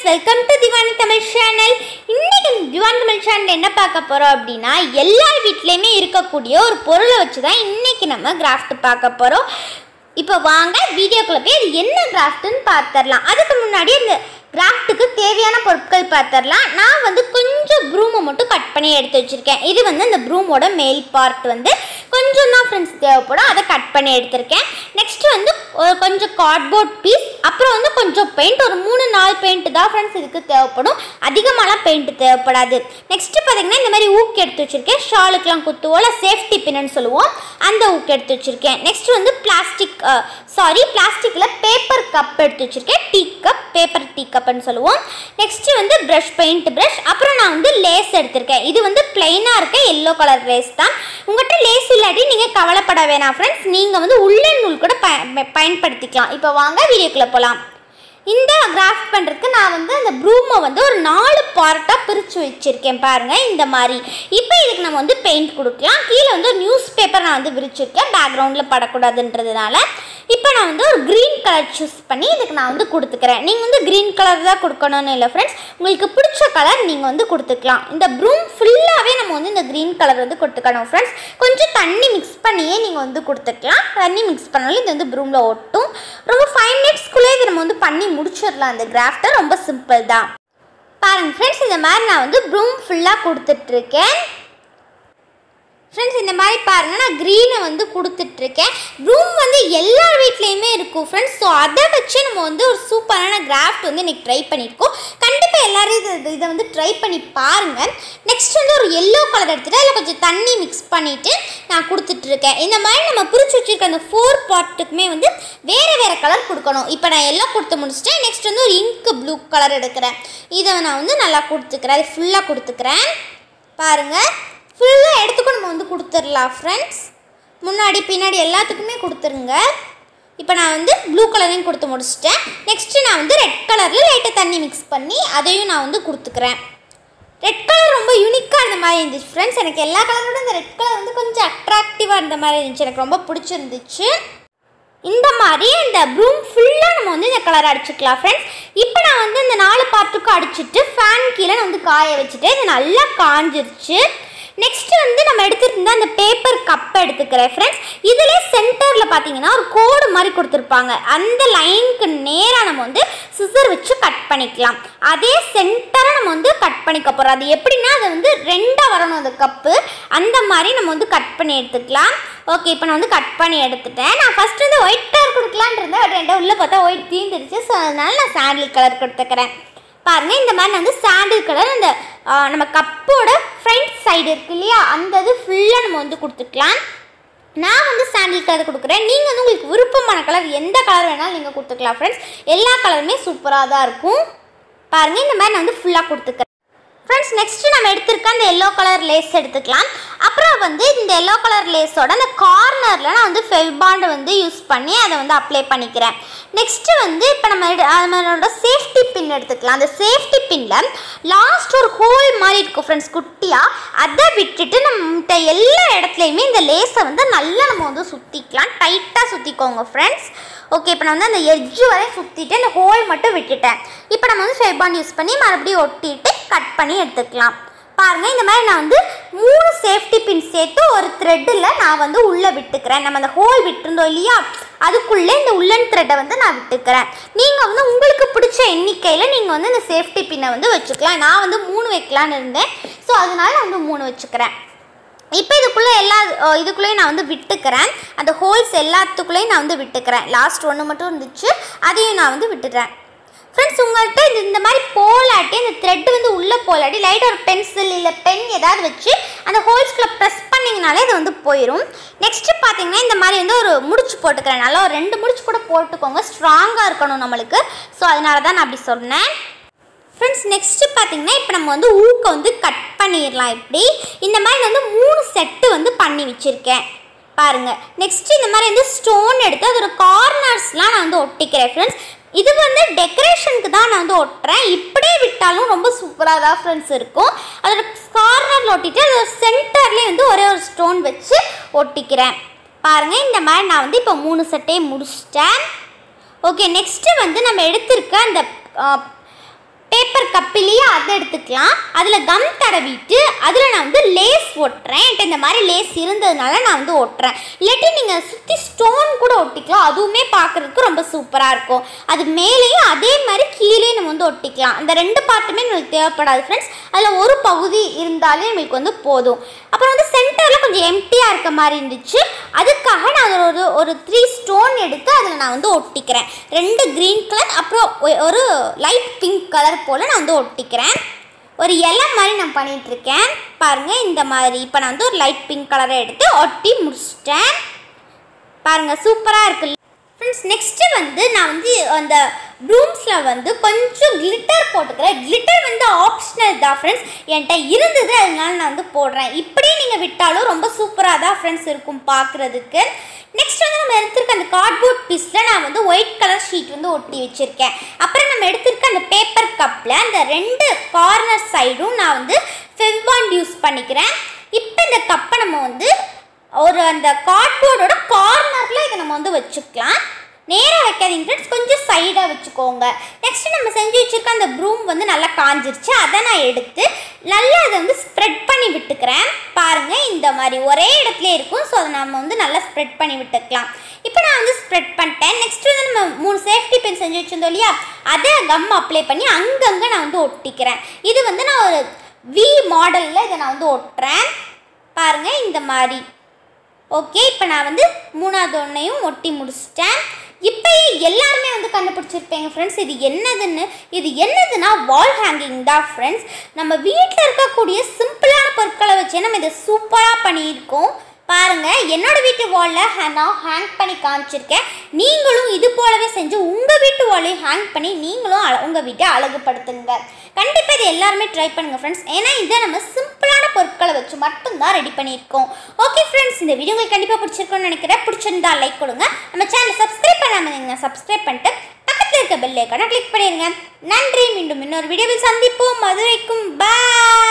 welcome to Thivani Tamil channel இன்னைக்கு Thivani Tamil channel என்ன பார்க்க போகிறோம் அப்படின்னா எல்லார் வீட்லேயுமே இருக்கக்கூடிய ஒரு பொருளை வச்சு தான் இன்னைக்கு நம்ம கிராஃப்ட் பார்க்க போகிறோம் இப்போ வாங்க வீடியோக்குள்ள போய் அது என்ன கிராஃப்ட்னு பார்த்துடலாம் அதுக்கு முன்னாடி இந்த கிராஃப்ட்டுக்கு தேவையான பொருட்கள் பார்த்துடலாம் நான் வந்து கொஞ்சம் ப்ரூமை மட்டும் கட் பண்ணி எடுத்து வச்சுருக்கேன் இது வந்து அந்த ப்ரூமோட மேல் பார்ட் வந்து கொஞ்சம் தான் ஃப்ரெண்ட்ஸ் தேவைப்படும் அதை கட் பண்ணி எடுத்திருக்கேன் நெக்ஸ்ட் வந்து ஒரு கொஞ்சம் கார்ட்போர்ட் பீஸ் அப்புறம் வந்து கொஞ்சம் பெயிண்ட் ஒரு மூணு நாலு பெயிண்ட் தான் ஃப்ரெண்ட்ஸ் இதுக்கு தேவைப்படும் அதிகமாகலாம் பெயிண்ட் தேவைப்படாது நெக்ஸ்ட் பார்த்தீங்கன்னா இந்த மாதிரி ஊக்கு எடுத்து வச்சுருக்கேன் ஷாலுக்கெலாம் குத்துவோல சேஃப்டி பின்னு சொல்லுவோம் அந்த ஊக்கு எடுத்து வச்சுருக்கேன் நெக்ஸ்ட் வந்து பிளாஸ்டிக் சாரி பிளாஸ்டிக்கில் பேப்பர் கப் எடுத்து வச்சுருக்கேன் டீ கப் பேப்பர் டீ கப்னு சொல்லுவோம் நெக்ஸ்ட் வந்து ப்ரஷ் பெயிண்ட் ப்ரஷ் அப்புறம் நான் வந்து லேஸ் எடுத்திருக்கேன் இது வந்து பிளைனாக இருக்க எல்லோ கலர் லேஸ் தான் உங்கள்கிட்ட லேஸ் இல்லாட்டி நீங்கள் கவலைப்பட வேணாம் ஃப்ரெண்ட்ஸ் நீங்கள் வந்து உள்ளன் நூல் கூட ப பயன்படுத்திக்கலாம் இப்போ வாங்க வீடியோக்குள்ளே போகலாம் இந்த கிராஃப்ட் பண்ணுறதுக்கு நான் வந்து அந்த ப்ரூமை வந்து ஒரு நாலு பார்ட்டாக பிரித்து வச்சுருக்கேன் பாருங்கள் இந்த மாதிரி இப்போ இதுக்கு நம்ம வந்து பெயிண்ட் கொடுக்கலாம் கீழே வந்து ஒரு நியூஸ் பேப்பர் நான் வந்து விரிச்சிருக்கேன் பேக்ரவுண்டில் படக்கூடாதுன்றதுனால இப்போ நான் வந்து ஒரு க்ரீன் கலர் சூஸ் பண்ணி இதுக்கு நான் வந்து கொடுத்துக்கிறேன் நீங்கள் வந்து க்ரீன் கலர் தான் கொடுக்கணும்னு இல்லை ஃப்ரெண்ட்ஸ் உங்களுக்கு பிடிச்ச கலர் நீங்கள் வந்து கொடுத்துக்கலாம் இந்த ப்ரூம் ஃபுல்லாகவே நம்ம வந்து இந்த க்ரீன் கலர் வந்து கொடுத்துக்கணும் ஃப்ரெண்ட்ஸ் கொஞ்சம் தண்ணி மிக்ஸ் பண்ணியே நீங்கள் வந்து கொடுத்துக்கலாம் தண்ணி மிக்ஸ் பண்ணாலும் இது வந்து ப்ரூமில் ஒட்டும் ரொம்ப ஃபைவ் மினிட்ஸ்க்குள்ளே இது நம்ம வந்து பண்ணி முடிச்சிடலாம் அந்த கிராஃப்டை ரொம்ப சிம்பிள் தான் பாருங்கள் ஃப்ரெண்ட்ஸ் இந்த மாதிரி நான் வந்து ப்ரூம் ஃபுல்லாக கொடுத்துட்ருக்கேன் ஃப்ரெண்ட்ஸ் இந்த மாதிரி பாருங்கள் நான் க்ரீனை வந்து கொடுத்துட்ருக்கேன் ரூம் வந்து எல்லார் வீட்லேயுமே இருக்கும் ஃப்ரெண்ட்ஸ் ஸோ அதை வச்சு நம்ம வந்து ஒரு சூப்பரான கிராஃப்ட் வந்து இன்றைக்கி ட்ரை பண்ணியிருக்கோம் கண்டிப்பாக எல்லோரும் இது இதை வந்து ட்ரை பண்ணி பாருங்கள் நெக்ஸ்ட் வந்து ஒரு எல்லோ கலர் எடுத்துகிட்டு அதில் கொஞ்சம் தண்ணி மிக்ஸ் பண்ணிவிட்டு நான் கொடுத்துட்ருக்கேன் இந்த மாதிரி நம்ம பிரித்து வச்சுருக்க அந்த ஃபோர் பார்ட்டுக்குமே வந்து வேறு வேறு கலர் கொடுக்கணும் இப்போ நான் எல்லோ கொடுத்து முடிச்சிட்டேன் நெக்ஸ்ட் வந்து ஒரு இங்க் ப்ளூ கலர் எடுக்கிறேன் இதை நான் வந்து நல்லா கொடுத்துக்கிறேன் அது ஃபுல்லாக கொடுத்துக்கிறேன் பாருங்கள் ஃபுல்லாக எடுத்துக்கும் நம்ம வந்து கொடுத்துடலாம் ஃப்ரெண்ட்ஸ் முன்னாடி பின்னாடி எல்லாத்துக்குமே கொடுத்துருங்க இப்போ நான் வந்து ப்ளூ கலரையும் கொடுத்து முடிச்சிட்டேன் நெக்ஸ்ட்டு நான் வந்து ரெட் கலரில் லைட்டாக தண்ணி மிக்ஸ் பண்ணி அதையும் நான் வந்து கொடுத்துக்கிறேன் ரெட் கலர் ரொம்ப யூனிக்காக இருந்த மாதிரி இருந்துச்சு ஃப்ரெண்ட்ஸ் எனக்கு எல்லா கலரோட இந்த ரெட் கலர் வந்து கொஞ்சம் அட்ராக்டிவாக இருந்த மாதிரி இருந்துச்சு எனக்கு ரொம்ப பிடிச்சிருந்துச்சு இந்த மாதிரி அந்த ப்ரூம் ஃபுல்லாக நம்ம வந்து இந்த கலர் அடிச்சுக்கலாம் ஃப்ரெண்ட்ஸ் இப்போ நான் வந்து இந்த நாலு பார்ட்டுக்கும் அடிச்சுட்டு ஃபேன் கீழே நான் வந்து காய வச்சுட்டு இது நல்லா காஞ்சிருச்சு நெக்ஸ்ட் வந்து நம்ம எடுத்துருந்த அந்த பேப்பர் கப் எடுத்துக்கிறேன் ஃப்ரெண்ட்ஸ் இதிலே சென்டரில் பார்த்தீங்கன்னா ஒரு கோடு மாதிரி கொடுத்துருப்பாங்க அந்த லைனுக்கு நேராக நம்ம வந்து சிசர் வச்சு கட் பண்ணிக்கலாம் அதே சென்டரை நம்ம வந்து கட் பண்ணிக்க போகிறோம் அது எப்படின்னா அது வந்து ரெண்டாக வரணும் அந்த கப்பு அந்த மாதிரி நம்ம வந்து கட் பண்ணி எடுத்துக்கலாம் ஓகே இப்போ நான் வந்து கட் பண்ணி எடுத்துட்டேன் நான் ஃபஸ்ட் வந்து ஒயிட் கலர் கொடுக்கலான் இருந்தேன் ரெண்டாக உள்ளே பார்த்தா ஒயிட் தீந்துருச்சு ஸோ அதனால நான் சாண்டில் கலர் கொடுத்துக்கிறேன் பாருங்கள் இந்த மாதிரி நான் வந்து சாண்டில் கலர் அந்த நம்ம கப்போட ஃப்ரண்ட் சைடு இருக்கு இல்லையா அந்த இது ஃபுல்லாக நம்ம வந்து கொடுத்துக்கலாம் நான் வந்து சாண்டில் கலர் கொடுக்குறேன் நீங்கள் வந்து உங்களுக்கு விருப்பமான கலர் எந்த கலர் வேணாலும் நீங்கள் கொடுத்துக்கலாம் ஃப்ரெண்ட்ஸ் எல்லா கலருமே சூப்பராக தான் இருக்கும் பாருங்கள் இந்த மாதிரி நான் வந்து ஃபுல்லாக கொடுத்துக்கிறேன் ஃப்ரெண்ட்ஸ் நெக்ஸ்ட்டு நம்ம எடுத்திருக்க அந்த எல்லோ கலர் லேஸ் எடுத்துக்கலாம் அப்புறம் வந்து இந்த எல்லோ கலர் லேஸோட அந்த கார்னரில் நான் வந்து ஃபெல்பாண்டு வந்து யூஸ் பண்ணி அதை வந்து அப்ளை பண்ணிக்கிறேன் நெக்ஸ்ட்டு வந்து இப்போ நம்ம நம்மளோட சேஃப்டி பின் எடுத்துக்கலாம் அந்த சேஃப்டி பின்னில் லாஸ்ட் ஒரு ஹோல் மாதிரி இருக்கும் ஃப்ரெண்ட்ஸ் குட்டியாக அதை விட்டுட்டு நம்ம எல்லா இடத்துலையுமே இந்த லேஸை வந்து நல்லா நம்ம வந்து சுற்றிக்கலாம் டைட்டாக சுற்றிக்கோங்க ஃப்ரெண்ட்ஸ் ஓகே இப்போ நான் வந்து அந்த எட்ஜு வரையும் சுற்றிட்டு அந்த ஹோல் மட்டும் விட்டுட்டேன் இப்போ நம்ம வந்து ஃபெபான் யூஸ் பண்ணி மறுபடியும் ஒட்டிட்டு கட் பண்ணி எடுத்துக்கலாம் பாருங்கள் இந்த மாதிரி நான் வந்து மூணு சேஃப்டி பின் சேர்த்து ஒரு த்ரெட்டில் நான் வந்து உள்ளே விட்டுக்கிறேன் நம்ம அந்த ஹோல் விட்டுருந்தோம் இல்லையா அதுக்குள்ளே இந்த உள்ளன் த்ரெட்டை வந்து நான் விட்டுக்கிறேன் நீங்கள் வந்து உங்களுக்கு பிடிச்ச எண்ணிக்கையில் நீங்கள் வந்து இந்த சேஃப்டி பின்னை வந்து வச்சுக்கலாம் நான் வந்து மூணு வைக்கலான்னு இருந்தேன் ஸோ அதனால நான் வந்து மூணு வச்சுக்கிறேன் இப்போ இதுக்குள்ளே எல்லா இதுக்குள்ளேயும் நான் வந்து விட்டுக்கிறேன் அந்த ஹோல்ஸ் எல்லாத்துக்குள்ளேயும் நான் வந்து விட்டுக்கிறேன் லாஸ்ட் ஒன்று மட்டும் இருந்துச்சு அதையும் நான் வந்து விட்டுறேன் ஃப்ரெண்ட்ஸ் உங்கள்கிட்ட இது இந்த மாதிரி போலாட்டி அந்த த்ரெட் வந்து உள்ளே போலாட்டி லைட்டாக ஒரு பென்சில் இல்லை பென் ஏதாவது வச்சு அந்த ஹோல்ஸ்குள்ளே ப்ரெஸ் பண்ணிங்கனாலே இது வந்து போயிடும் நெக்ஸ்ட்டு பார்த்தீங்கன்னா இந்த மாதிரி வந்து ஒரு முடிச்சு போட்டுக்கிறேன் நல்லா ஒரு ரெண்டு முடிச்சு கூட போட்டுக்கோங்க ஸ்ட்ராங்காக இருக்கணும் நம்மளுக்கு ஸோ அதனால தான் நான் அப்படி சொன்னேன் ஃப்ரெண்ட்ஸ் நெக்ஸ்ட்டு பார்த்தீங்கன்னா இப்போ நம்ம வந்து ஊக்க வந்து கட் பண்ணிடலாம் இப்படி இந்த மாதிரி நான் வந்து மூணு செட்டு வந்து பண்ணி வச்சுருக்கேன் பாருங்கள் நெக்ஸ்ட்டு இந்த மாதிரி வந்து ஸ்டோன் எடுத்து அதோட கார்னர்ஸ்லாம் நான் வந்து ஒட்டிக்கிறேன் ஃப்ரெண்ட்ஸ் இது வந்து டெக்கரேஷனுக்கு தான் நான் வந்து ஒட்டுறேன் இப்படியே விட்டாலும் ரொம்ப சூப்பராக தான் ஃப்ரெண்ட்ஸ் இருக்கும் அதோட கார்னரில் ஒட்டிட்டு அதோட சென்டர்லேயே வந்து ஒரே ஒரு ஸ்டோன் வச்சு ஒட்டிக்கிறேன் பாருங்கள் இந்த மாதிரி நான் வந்து இப்போ மூணு செட்டையும் முடிச்சிட்டேன் ஓகே நெக்ஸ்ட்டு வந்து நம்ம எடுத்திருக்க அந்த கப்பிலேயே அதை எடுத்துக்கலாம் அதில் கம் தடவிட்டு அதில் நான் வந்து லேஸ் ஒட்டுறேன் என்கிட்ட இந்த மாதிரி லேஸ் இருந்ததுனால நான் வந்து ஒட்டுறேன் இல்லாட்டி நீங்கள் சுற்றி ஸ்டோன் கூட ஒட்டிக்கலாம் அதுவுமே பார்க்குறதுக்கு ரொம்ப சூப்பராக இருக்கும் அது மேலேயும் அதே மாதிரி கீழே நம்ம வந்து ஒட்டிக்கலாம் அந்த ரெண்டு பார்ட்டுமே நம்மளுக்கு தேவைப்படாது ஃப்ரெண்ட்ஸ் அதில் ஒரு பகுதி இருந்தாலே நம்மளுக்கு வந்து போதும் அப்புறம் வந்து சென்டரில் கொஞ்சம் எம்டியாக இருக்க மாதிரி இருந்துச்சு அதுக்காக நான் அதில் ஒரு ஒரு த்ரீ ஸ்டோன் எடுத்து அதில் நான் வந்து ஒட்டிக்கிறேன் ரெண்டு க்ரீன் கலர் அப்புறம் ஒ- ஒரு லைட் பிங்க் கலர் போல் நான் வந்து ஒட்டிக்கிறேன் ஒரு இலை மாதிரி நான் பண்ணிட்டு இருக்கேன் பாருங்கள் இந்த மாதிரி இப்போ நான் வந்து ஒரு லைட் பிங்க் கலரை எடுத்து ஒட்டி முடிச்சிட்டேன் பாருங்கள் சூப்பராக இருக்கு ஃப்ரெண்ட்ஸ் நெக்ஸ்ட்டு வந்து நான் வந்து அந்த ப்ளூம்ஸில் வந்து கொஞ்சம் கிளிட்டர் போட்டுக்கிறேன் கிளிட்டர் வந்து ஆப்ஷனல் தான் ஃப்ரெண்ட்ஸ் என்கிட்ட இருந்தது அதனால நான் வந்து போடுறேன் இப்படியே நீங்கள் விட்டாலும் ரொம்ப சூப்பராக தான் ஃப்ரெண்ட்ஸ் இருக்கும் பார்க்குறதுக்கு நெக்ஸ்ட் வந்து நம்ம எடுத்திருக்க அந்த கார்ட்போர்ட் பீஸில் நான் வந்து ஒயிட் கலர் ஷீட் வந்து ஒட்டி வச்சுருக்கேன் அப்புறம் நம்ம எடுத்திருக்க அந்த பேப்பர் கப்பில் அந்த ரெண்டு கார்னர் சைடும் நான் வந்து ஃபெவ்பாண்ட் யூஸ் பண்ணிக்கிறேன் இப்போ இந்த கப்பை நம்ம வந்து ஒரு அந்த கார்ட்போர்டோட கார்னரில் இதை நம்ம வந்து வச்சுக்கலாம் நேராக வைக்காதீங்க ஃப்ரெண்ட்ஸ் கொஞ்சம் சைடாக வச்சுக்கோங்க நெக்ஸ்ட் நம்ம செஞ்சு வச்சுருக்க அந்த ப்ரூம் வந்து நல்லா காஞ்சிருச்சு அதை நான் எடுத்து நல்லா அதை வந்து ஸ்ப்ரெட் பண்ணி விட்டுக்கிறேன் பாருங்கள் இந்த மாதிரி ஒரே இடத்துல இருக்கும் ஸோ அதை நம்ம வந்து நல்லா ஸ்ப்ரெட் பண்ணி விட்டுக்கலாம் இப்போ நான் வந்து ஸ்ப்ரெட் பண்ணிட்டேன் நெக்ஸ்ட் வந்து நம்ம மூணு சேஃப்டி பின் செஞ்சு வச்சிருந்தோம் இல்லையா அதை கம் அப்ளை பண்ணி அங்கங்கே நான் வந்து ஒட்டிக்கிறேன் இது வந்து நான் ஒரு வி மாடலில் இதை நான் வந்து ஒட்டுறேன் பாருங்கள் இந்த மாதிரி ஓகே இப்போ நான் வந்து மூணாவது ஒன்றையும் ஒட்டி முடிச்சிட்டேன் இப்போயே எல்லாருமே வந்து கண்டுபிடிச்சிருப்பீங்க ஃப்ரெண்ட்ஸ் இது என்னதுன்னு இது என்னதுன்னா வால் ஹேங்கிங் தான் ஃப்ரெண்ட்ஸ் நம்ம வீட்டில் இருக்கக்கூடிய சிம்பிளான பொருட்களை வச்சே நம்ம இதை சூப்பராக பண்ணியிருக்கோம் பாருங்க என்னோட வீட்டு வாலில் நான் ஹேங் பண்ணி காமிச்சிருக்கேன் நீங்களும் இது போலவே செஞ்சு உங்கள் வீட்டு வாலையும் ஹேங் பண்ணி நீங்களும் அழ உங்கள் வீட்டை அழகுபடுத்துங்க கண்டிப்பாக இது எல்லாருமே ட்ரை பண்ணுங்கள் ஃப்ரெண்ட்ஸ் ஏன்னா இதை நம்ம சிம்பிளான பொருட்களை வச்சு மட்டும்தான் ரெடி பண்ணியிருக்கோம் ஓகே ஃப்ரெண்ட்ஸ் இந்த வீடியோ உங்களுக்கு கண்டிப்பாக பிடிச்சிருக்கும்னு நினைக்கிறேன் பிடிச்சிருந்தா லைக் கொடுங்க நம்ம சேனலை சப்ஸ்கிரைப் பண்ணாமல் இருந்தீங்கன்னா சப்ஸ்கிரைப் பண்ணிட்டு பக்கத்தில் இருக்க பெல் ஐக்கானை கிளிக் பண்ணிடுங்க நன்றி மீண்டும் இன்னொரு வீடியோவில் சந்திப்போம் மதுரைக்கும் பாய்